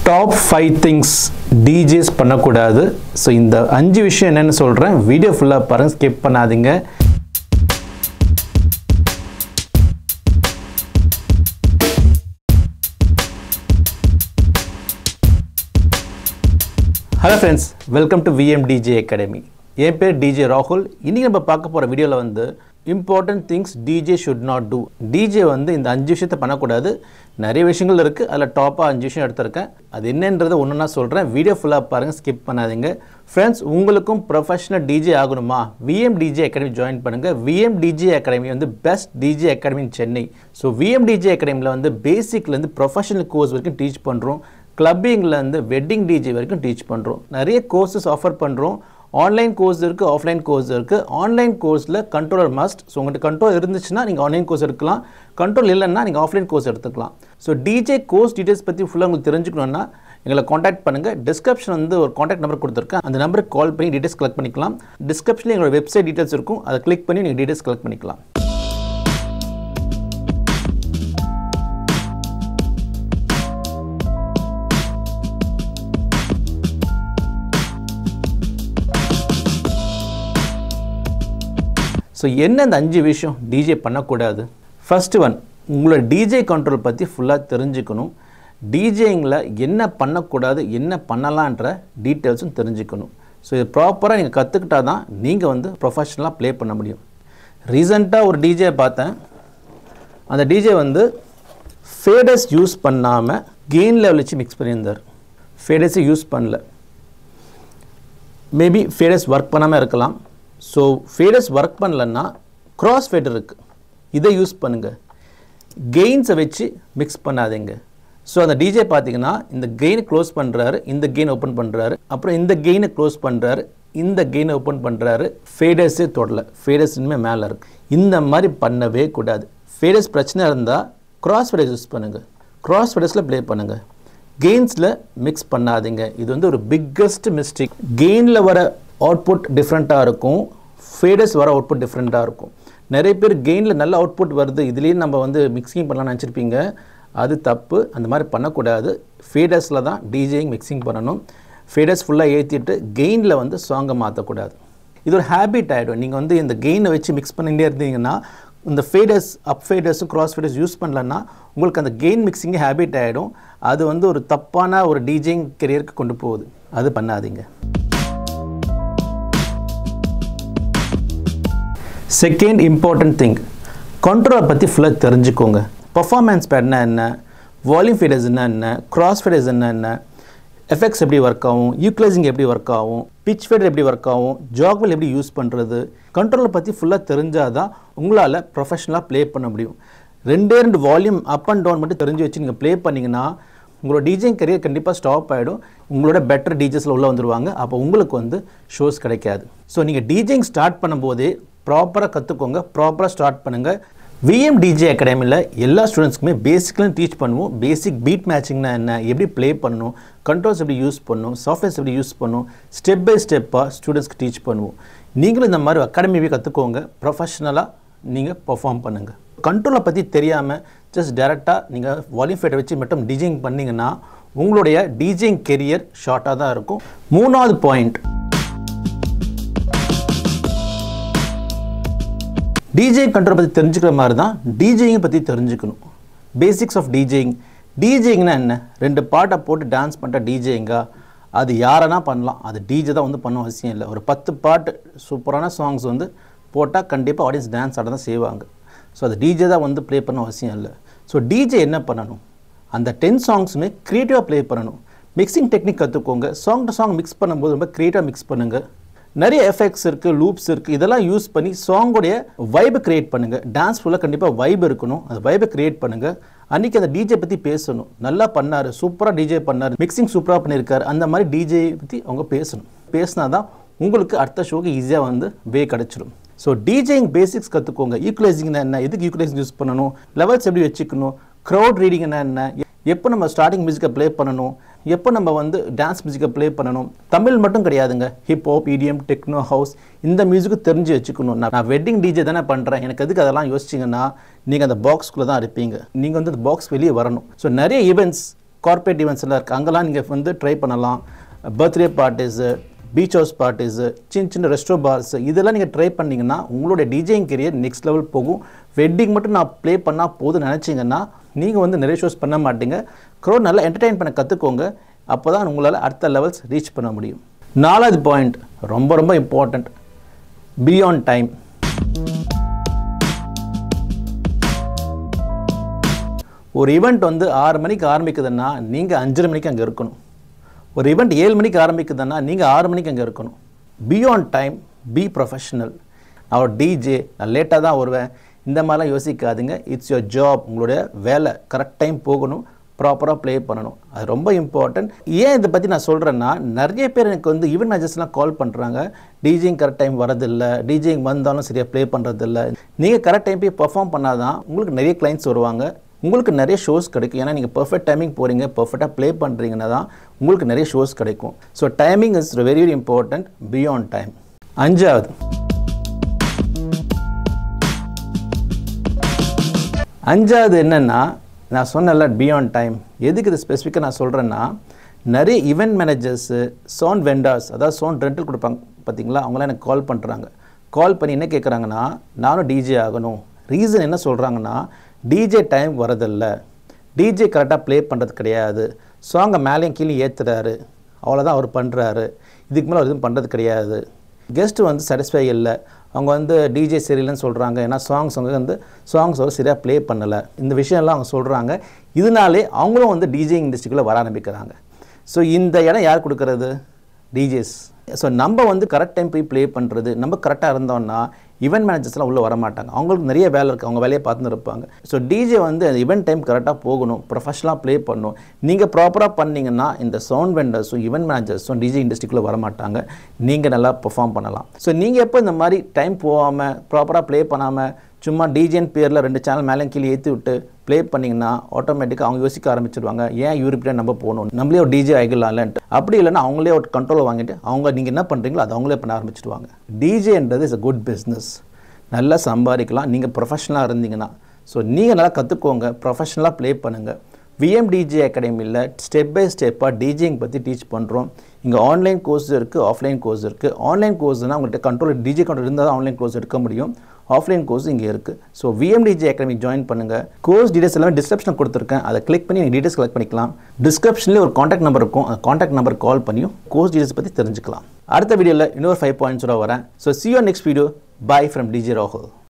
top five things DJs பண்ணக்கூடாது so இந்த அஞ்சு விஷயம் என்னென்னு சொல்கிறேன் வீடியோ ஃபுல்லாக பாருங்கள் ஸ்கிப் பண்ணாதீங்க hello friends welcome to VM DJ academy என் பேர் டிஜே ராகுல் இன்றைக்கி நம்ம பார்க்க போகிற வீடியோவில் வந்து important things DJ should not do DJ வந்து இந்த அஞ்சு விஷயத்தை பண்ணக்கூடாது நிறைய விஷயங்கள் இருக்குது அதில் டாப்பாக அஞ்சு விஷயம் எடுத்திருக்கேன் அது என்னன்றதை ஒன்று நான் சொல்கிறேன் வீடியோ ஃபுல்லாக பாருங்கள் ஸ்கிப் பண்ணாதீங்க ஃப்ரெண்ட்ஸ் உங்களுக்கும் ப்ரொஃபஷனல் டிஜே ஆகணுமா விஎம் டிஜே அகாடமி ஜாயின் பண்ணுங்கள் விஎம் டிஜே அகாடமி வந்து best DJ academy in Chennai so VM DJ அகாடமியில் வந்து பேசிக்லேருந்து ப்ரொஃபஷனல் கோர்ஸ் வரைக்கும் டீச் பண்ணுறோம் கிளப்பிங்லேருந்து வெட்டிங் டிஜே வரைக்கும் டீச் பண்ணுறோம் நிறைய கோர்சஸ் ஆஃபர் பண்ணுறோம் ஆன்லைன் கோர்ஸ் இருக்குது ஆஃப்லைன் கோர்ஸ் இருக்குது ஆன்லைன் கோர்ஸில் கண்ட்ரோலர் மஸ்ட் ஸோ உங்கள்கிட்ட கண்ட்ரோல் இருந்துச்சுன்னா நீங்கள் ஆன்லைன் கோர்ஸ் எடுக்கலாம் கண்ட்ரோல் இல்லைன்னா நீங்கள் ஆஃப்லைன் கோர்ஸ் எடுத்துக்கலாம் ஸோ டிஜே கோர்ஸ் டீட்டெயில்ஸ் பற்றி ஃபுல்லாக உங்களுக்கு தெரிஞ்சுக்கணுன்னா எங்களை காண்டாக்ட் பண்ணுங்கள் டிஸ்கிரிப்ஷன் வந்து ஒரு காண்டாக்ட் நம்பர் கொடுத்துருக்கேன் அந்த நம்பருக்கு கால் பண்ணி டீட்டெயில்ஸ் கலெக்ட் பண்ணிக்கலாம் டிஸ்கிரிப்ஷனில் எங்களோட வெப்சைட் டீட்டெயில்ஸ் இருக்கும் அதை கிளிக் பண்ணி நீங்கள் டீட்டெயில்ஸ் கலெக்ட் பண்ணிக்கலாம் ஸோ என்ன இந்த அஞ்சு விஷயம் டிஜே பண்ணக்கூடாது ஃபஸ்ட்டு ஒன் உங்களோட டிஜே கண்ட்ரோல் பற்றி ஃபுல்லாக தெரிஞ்சுக்கணும் டிஜேங்கில் என்ன பண்ணக்கூடாது என்ன பண்ணலான்ற டீட்டெயில்ஸும் தெரிஞ்சுக்கணும் ஸோ இது ப்ராப்பராக நீங்கள் கற்றுக்கிட்டா தான் நீங்கள் வந்து ப்ரொஃபஷ்னலாக ப்ளே பண்ண முடியும் ரீசண்டாக ஒரு டிஜே பார்த்தேன் அந்த டிஜே வந்து ஃபேடஸ் யூஸ் பண்ணாமல் கெயின் லெவல் வச்சு மிக்ஸ் பண்ணியிருந்தார் ஃபேடஸை யூஸ் பண்ணல மேபி ஃபேடஸ் ஒர்க் பண்ணாமல் இருக்கலாம் ஸோ ஃபேடஸ் ஒர்க் பண்ணலன்னா க்ராஸ் ஃபேடர் இருக்குது இதை யூஸ் பண்ணுங்கள் கெயின்ஸை வச்சு மிக்ஸ் பண்ணாதீங்க ஸோ அந்த டிஜே பார்த்தீங்கன்னா இந்த கெயினை க்ளோஸ் பண்ணுறாரு இந்த கெயின் ஓப்பன் பண்ணுறாரு அப்புறம் இந்த கெயினை க்ளோஸ் பண்ணுறாரு இந்த கெயினை ஓப்பன் பண்ணுறாரு ஃபேடஸே தொடல ஃபேடஸ் இனிமேல் மேலே இருக்குது இந்த மாதிரி பண்ணவே கூடாது ஃபேடஸ் பிரச்சனை இருந்தால் க்ராஸ் ஃபேடஸ் யூஸ் பண்ணுங்கள் க்ராஸ் ஃபேடஸில் ப்ளே பண்ணுங்கள் கெயின்ஸில் மிக்ஸ் பண்ணாதீங்க இது வந்து ஒரு பிக்கஸ்ட் மிஸ்டேக் கெயினில் வர அவுட்புட் டிஃப்ரெண்ட்டாக இருக்கும் ஃபேடஸ் வர அவுட்புட் டிஃப்ரெண்ட்டாக இருக்கும் நிறைய பேர் கெயினில் நல்ல அவுட்புட் வருது இதுலேயும் நம்ம வந்து மிக்சிங் பண்ணலாம்னு நினச்சிருப்பீங்க அது தப்பு அந்த மாதிரி பண்ணக்கூடாது ஃபேடஸில் தான் டிஜேயிங் மிக்சிங் பண்ணணும் ஃபேடஸ் ஃபுல்லாக ஏற்றிட்டு கெயினில் வந்து சாங்கை மாற்றக்கூடாது இது ஒரு ஹேபிட் ஆகிடும் நீங்கள் வந்து இந்த கெயினை வச்சு மிக்ஸ் பண்ணிகிட்டே இருந்தீங்கன்னா இந்த ஃபேடஸ் அப் ஃபேடஸும் க்ராஸ் ஃபேடஸ் யூஸ் பண்ணலன்னா உங்களுக்கு அந்த கெயின் மிக்சிங்கே ஹேபிட் ஆகிடும் அது வந்து ஒரு தப்பான ஒரு டிஜேயிங் கெரியருக்கு கொண்டு போகுது அது பண்ணாதீங்க செகண்ட் இம்பார்ட்டன்ட் திங் கண்ட்ரோலை பற்றி ஃபுல்லாக தெரிஞ்சுக்கோங்க பர்ஃபார்மன்ஸ் பேட்னா என்ன வால்யூம் ஃபீடர்ஸ் என்ன என்ன க்ராஸ் ஃபீடர்ஸ் என்ன என்ன எஃபெக்ட்ஸ் எப்படி ஒர்க் ஆகும் யூக்ளைசிங் எப்படி ஒர்க் ஆகும் பிச் ஃபீடர் எப்படி ஒர்க் ஆகும் ஜாக்வல் எப்படி யூஸ் பண்ணுறது கண்ட்ரோலை பற்றி ஃபுல்லாக தெரிஞ்சால் தான் உங்களால் ப்ரொஃபஷனலாக ப்ளே பண்ண முடியும் ரெண்டே ரெண்டு வால்யூம் அப் அண்ட் டவுன் மட்டும் தெரிஞ்சு வச்சு நீங்கள் ப்ளே பண்ணிங்கன்னா உங்களோட டிஜிங் கரியர் கண்டிப்பாக ஸ்டாப் ஆகிடும் உங்களோட பெட்டர் டிஜஸில் உள்ளே வந்துடுவாங்க அப்போ உங்களுக்கு வந்து ஷோஸ் கிடைக்காது ஸோ நீங்கள் டிஜிங் ஸ்டார்ட் பண்ணும்போதே ப்ராப்பராக கற்றுக்கோங்க ப்ராப்பராக ஸ்டார்ட் பண்ணுங்கள் விஎம் டிஜே அகாடமியில் எல்லா ஸ்டூடெண்ட்ஸ்க்குமே பேசிக்லாம் டீச் பண்ணுவோம் பேசிக் பீட் மேட்சிங்னா என்ன எப்படி ப்ளே பண்ணணும் கண்ட்ரோல்ஸ் எப்படி யூஸ் பண்ணணும் சாஃப்ட்வேர்ஸ் எப்படி யூஸ் பண்ணணும் ஸ்டெப் பை ஸ்டெப்பாக ஸ்டூடெண்ட்ஸ்க்கு டீச் பண்ணுவோம் நீங்களும் இந்த மாதிரி அகாடமியை கற்றுக்கோங்க ப்ரொஃபஷ்னலாக நீங்கள் பர்ஃபார்ம் பண்ணுங்கள் கண்ட்ரோலை பற்றி தெரியாமல் ஜஸ்ட் டேரெக்டாக நீங்கள் வால்யூம் ஃபேட்டை வச்சு மட்டும் டிஜிங் பண்ணிங்கன்னா உங்களுடைய டிஜிங் கெரியர் ஷார்ட்டாக தான் இருக்கும் மூணாவது பாயிண்ட் டிஜே கண்ட்ரோல் பற்றி தெரிஞ்சுக்கிற மாதிரி தான் டிஜேயிங் பற்றி தெரிஞ்சுக்கணும் பேசிக்ஸ் ஆஃப் டிஜேயிங் டிஜேயிங்னா என்ன ரெண்டு பாட்டை போட்டு டான்ஸ் பண்ணுற டிஜேங்கா அது யாரனா பண்ணலாம் அது டிஜே தான் வந்து பண்ண அவசியம் இல்லை ஒரு பத்து பாட்டு சூப்பரான சாங்ஸ் வந்து போட்டால் கண்டிப்பாக ஆடியன்ஸ் டான்ஸ் ஆட தான் செய்வாங்க ஸோ அது டிஜே தான் வந்து ப்ளே பண்ண அவசியம் இல்லை ஸோ டிஜே என்ன பண்ணணும் அந்த டென் சாங்ஸுமே க்ரியேட்டிவாக ப்ளே பண்ணணும் மிக்சிங் டெக்னிக் கற்றுக்கோங்க சாங் டு சாங் மிக்ஸ் பண்ணும்போது ரொம்ப க்ரியேட்டிவாக மிக்ஸ் பண்ணுங்கள் நிறைய எஃபெக்ட்ஸ் இருக்குது லூப்ஸ் இருக்குது இதெல்லாம் யூஸ் பண்ணி சாங்கோடைய வைபை க்ரியேட் பண்ணுங்கள் டான்ஸ் ஃபுல்லாக கண்டிப்பாக வைப் இருக்கணும் அந்த வைபை க்ரியேட் பண்ணுங்கள் அன்றைக்கி அந்த டிஜே பற்றி பேசணும் நல்லா பண்ணார் சூப்பராக டிஜே பண்ணார் மிக்சிங் சூப்பராக பண்ணியிருக்காரு அந்த மாதிரி டிஜே பற்றி அவங்க பேசணும் பேசினா தான் உங்களுக்கு அடுத்த ஷோக்கு ஈஸியாக வந்து வே கிடச்சிடும் ஸோ டிஜேயிங் பேசிக்ஸ் கற்றுக்கோங்க ஈக்குவலைசிங்னா என்ன எதுக்கு ஈக்குவலைசிங் யூஸ் பண்ணணும் லெவல்ஸ் எப்படி வச்சுக்கணும் க்ரௌட் ரீடிங்னா என்ன எப்போ நம்ம ஸ்டார்டிங் மியூசிக்கை ப்ளே பண்ணணும் எப்போ நம்ம வந்து டான்ஸ் மியூசிக்கை ப்ளே பண்ணணும் தமிழ் மட்டும் கிடையாதுங்க hip hop EDM techno house இந்த மியூசிக்கு தெரிஞ்சு வச்சுக்கணும் நான் நான் வெட்டிங் டிஜே தானே பண்ணுறேன் எனக்கு எதுக்கு அதெல்லாம் யோசிச்சிங்கன்னா நீங்கள் அந்த பாக்ஸ்குள்ளே தான் இருப்பீங்க நீங்கள் வந்து அந்த பாக்ஸ் வெளியே வரணும் ஸோ நிறைய ஈவெண்ட்ஸ் கார்பரேட் ஈவெண்ட்ஸ் எல்லாம் இருக்குது அங்கெல்லாம் நீங்கள் வந்து ட்ரை பண்ணலாம் birthday parties beach house parties சின்ன சின்ன ரெஸ்டோ பார்ஸ் இதெல்லாம் நீங்கள் ட்ரை பண்ணிங்கன்னா உங்களுடைய டிஜேயிங் கெரியர் நெக்ஸ்ட் லெவல் போகும் வெட்டிங் மட்டும் நான் ப்ளே பண்ணால் போதும் நினச்சிங்கன்னா நீங்கள் வந்து நிறைய ஷோஸ் பண்ண மாட்டீங்க க்ரௌட் நல்லா என்டர்டெயின் பண்ண கற்றுக்கோங்க அப்போ தான் உங்களால் அடுத்த லெவல்ஸ் ரீச் பண்ண முடியும் நாலாவது பாயிண்ட் ரொம்ப ரொம்ப இம்பார்ட்டண்ட் பியாண்ட் டைம் ஒரு ஈவெண்ட் வந்து ஆறு மணிக்கு ஆரம்பிக்குதுன்னா நீங்கள் அஞ்சரை மணிக்கு அங்கே இருக்கணும் ஒரு ஈவெண்ட் ஏழு மணிக்கு ஆரம்பிக்குதுன்னா நீங்கள் ஆறு மணிக்கு அங்கே இருக்கணும் பியாண்ட் டைம் பி ப்ரொஃபஷனல் நான் ஒரு டிஜே நான் லேட்டாக தான் வருவேன் இந்த மாதிரிலாம் யோசிக்காதுங்க இட்ஸ் யுவர் ஜாப் உங்களுடைய வேலை கரெக்ட் டைம் போகணும் ப்ராப்பராக ப்ளே பண்ணணும் அது ரொம்ப இம்பார்ட்டன்ட் ஏன் இதை பற்றி நான் சொல்கிறேன்னா நிறைய பேர் எனக்கு வந்து ஈவெண்ட் மேனேஜர்ஸ்லாம் கால் பண்ணுறாங்க டிஜிங் கரெக்ட் டைம் வரதில்லை டிஜிங் வந்தாலும் சரியாக ப்ளே பண்ணுறதில்ல நீங்கள் கரெக்ட் டைம் போய் பர்ஃபார்ம் பண்ணாதான் உங்களுக்கு நிறைய கிளைண்ட்ஸ் வருவாங்க உங்களுக்கு நிறைய ஷோஸ் கிடைக்கும் ஏன்னா நீங்கள் பர்ஃபெக்ட் டைமிங் போகிறீங்க பர்ஃபெக்டாக ப்ளே பண்ணுறீங்கன்னா தான் உங்களுக்கு நிறைய ஷோஸ் கிடைக்கும் so timing is very very important beyond time அஞ்சாவது அஞ்சாவது என்னென்னா நான் சொன்னல பியாண்ட் டைம் எதுக்கு இது ஸ்பெசிஃபிக்காக நான் சொல்கிறேன்னா நிறைய ஈவெண்ட் மேனேஜர்ஸு சவுண்ட் வெண்டார்ஸ் அதாவது சவுண்ட் ரெண்டல் கொடுப்பாங்க பார்த்தீங்களா அவங்களாம் எனக்கு கால் பண்ணுறாங்க கால் பண்ணி என்ன கேட்குறாங்கன்னா நானும் டிஜே ஆகணும் ரீசன் என்ன சொல்கிறாங்கன்னா டிஜே டைம் வரதில்லை டிஜே கரெக்டாக ப்ளே பண்ணுறது கிடையாது சாங்கை மேலேயும் கீழே ஏற்றுறாரு அவ்வளோதான் அவர் பண்ணுறாரு இதுக்கு மேலே அவர் எதுவும் பண்ணுறது கிடையாது கெஸ்ட்டு வந்து சாட்டிஸ்ஃபை இல்லை அவங்க வந்து டிஜே சரியில்லைன்னு சொல்கிறாங்க ஏன்னா சாங்ஸ் அவங்க வந்து சாங்ஸ் வந்து சரியாக ப்ளே பண்ணலை இந்த விஷயம்லாம் அவங்க சொல்கிறாங்க இதனாலே அவங்களும் வந்து டிஜே இண்டஸ்ட்ரிக்குள்ளே வர ஆரம்பிக்கிறாங்க ஸோ இந்த இடம் யார் கொடுக்கறது டிஜேஸ் ஸோ நம்ம வந்து கரெக்ட் டைம் போய் ப்ளே பண்ணுறது நம்ம கரெக்டாக இருந்தோம்னா ஈவெண்ட் மேனேஜர்ஸ்லாம் உள்ளே வரமாட்டாங்க அவங்களுக்கு நிறைய வேலை இருக்குது அவங்க வேலையை பார்த்துன்னு இருப்பாங்க ஸோ டிஜே வந்து அந்த ஈவெண்ட் டைம் கரெக்டாக போகணும் ப்ரொஃபஷனலாக ப்ளே பண்ணணும் நீங்கள் ப்ராப்பராக பண்ணீங்கன்னா இந்த சவுண்ட் வெண்டர்ஸும் ஈவெண்ட் மேனேஜர்ஸும் டிஜே இண்டஸ்ட்ரிக்குள்ளே வரமாட்டாங்க நீங்கள் நல்லா பெர்ஃபார்ம் பண்ணலாம் ஸோ நீங்கள் எப்போ இந்த மாதிரி டைம் போகாமல் ப்ராப்பராக ப்ளே பண்ணாமல் சும்மா டிஜேன் பேரில் ரெண்டு சேனல் மேலே கீழே ஏற்றி விட்டு ப்ளே பண்ணிங்கன்னா ஆட்டோமேட்டிக்காக அவங்க யோசிக்க ஆரம்பிச்சிருவாங்க ஏன் யூரோப்பியன் நம்ம போகணும் நம்மளே ஒரு டிஜே ஆகிடலாம்லன்ட்டு அப்படி இல்லைன்னா அவங்களே ஒரு கண்ட்ரோலை வாங்கிட்டு அவங்க நீங்கள் என்ன பண்ணுறீங்களோ அதை அவங்களே பண்ண ஆரம்பிச்சிடுவாங்க டிஜேன்றது இஸ் a குட் பிஸ்னஸ் நல்லா சம்பாதிக்கலாம் நீங்கள் ப்ரொஃபஷனலாக இருந்தீங்கன்னா ஸோ நீங்கள் நல்லா கற்றுக்கோங்க ப்ரொஃபஷனலாக ப்ளே பண்ணுங்கள் விஎம்டிஜே அகாடமியில் ஸ்டெப் பை ஸ்டெப்பாக டிஜேங் பற்றி டீச் பண்ணுறோம் இங்கே ஆன்லைன் கோர்ஸ் இருக்குது ஆஃப்லைன் கோர்ஸ் இருக்குது ஆன்லைன் கோர்ஸ்னால் உங்கள்கிட்ட கண்ட்ரோல் டிஜே கண்ட்ரோல் இருந்தால் தான் ஆன்லைன் கோர்ஸ் எடுக்க முடியும் ஆஃப்லைன் கோர்ஸ் இங்கே இருக்குது ஸோ விஎம்டிஜே அகாடமி ஜாயின் பண்ணுங்கள் கோர்ஸ் டீடைல்ஸ் எல்லாமே டிஸ்கிரிப்ஷனில் கொடுத்துருக்கேன் அதை கிளிக் பண்ணி நீங்கள் டீடைல்ஸ் கலெக்ட் பண்ணிக்கலாம் டிஸ்கிரிப்ஷன்லேயே ஒரு காண்டாக்ட் நம்பர் இருக்கும் அந்த காண்டாக்ட் நம்பர் கால் பண்ணியும் கோர்ஸ் டீடைல்ஸ் பற்றி தெரிஞ்சுக்கலாம் அடுத்த வீடியோவில் இன்னொரு ஃபைவ் பாயிண்ட்ஸோட வரேன் so see your next video bye from DJ ராகுல்